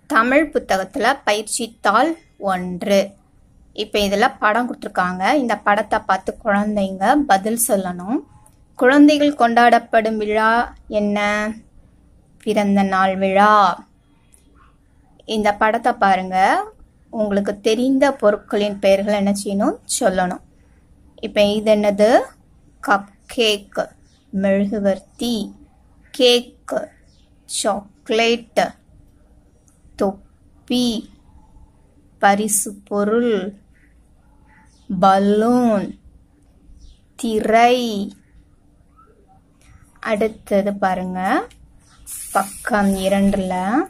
தமிழ் புத்தகத்தில் பயிற்சித்தாள் ஒன்று இப்போ இதில் படம் கொடுத்துருக்காங்க இந்த படத்தை பார்த்து குழந்தைங்க பதில் சொல்லணும் குழந்தைகள் கொண்டாடப்படும் விழா என்ன பிறந்த நாள் விழா இந்த படத்தை பாருங்க உங்களுக்கு தெரிந்த பொருட்களின் பெயர்கள் என்ன செய்யணும் சொல்லணும் இப்போ இது என்னது கப் கேக் மெழுகுவர்த்தி கேக் சாக்லேட் தொப்பி பரிசு பொருள் பலூன் திரை அடுத்தது பாருங்க பக்கம் இரண்டுல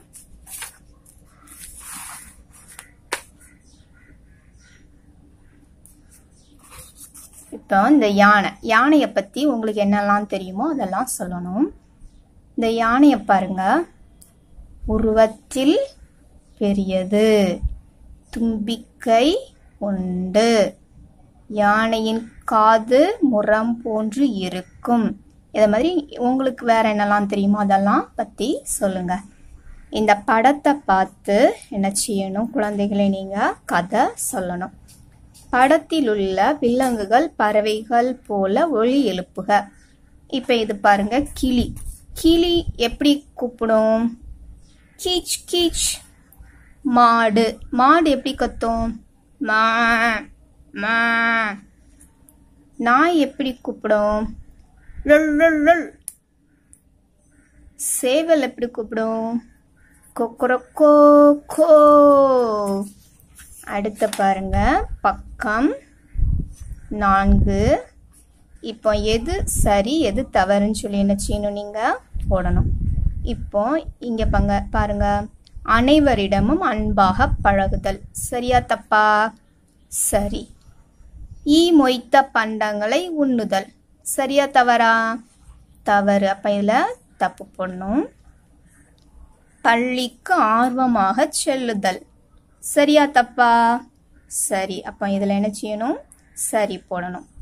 இப்போ இந்த யானை யானையை பற்றி உங்களுக்கு என்னெல்லாம் தெரியுமோ அதெல்லாம் சொல்லணும் இந்த யானையை பாருங்க உருவத்தில் பெரியது தும்பிக்கை உண்டு யானையின் காது முரம் போன்று இருக்கும் இதை மாதிரி உங்களுக்கு வேற என்னெல்லாம் தெரியுமோ அதெல்லாம் பற்றி சொல்லுங்க இந்த படத்தை பார்த்து என்ன செய்யணும் குழந்தைகளை நீங்கள் கதை சொல்லணும் படத்தில் உள்ள விலங்குகள் பறவைகள் போல ஒளி எழுப்புக இப்போ இது பாருங்க கிளி கிளி எப்படி கூப்பிடும் கீச் கீச் மாடு மாடு எப்படி கத்தும் மா மா நாய் எப்படி கூப்பிடும் லொல் லொல் லொல் சேவல் எப்படி கூப்பிடும் கொக்கரக்கோ கோ அடுத்து பாருங்க பக்கம் நான்கு இப்போ எது சரி எது தவறுன்னு சொல்லி என்ன செய்யணும் நீங்கள் போடணும் இப்போ இங்கே பங்க பாருங்க அனைவரிடமும் அன்பாக பழகுதல் சரியா தப்பா சரி ஈ மொய்த்த பண்டங்களை உண்ணுதல் சரியா தவறா தவறு அப்போ இதில் தப்பு போடணும் பள்ளிக்கு ஆர்வமாக செல்லுதல் சரியா தப்பா சரி அப்போ இதில் என்ன செய்யணும் சரி போடணும்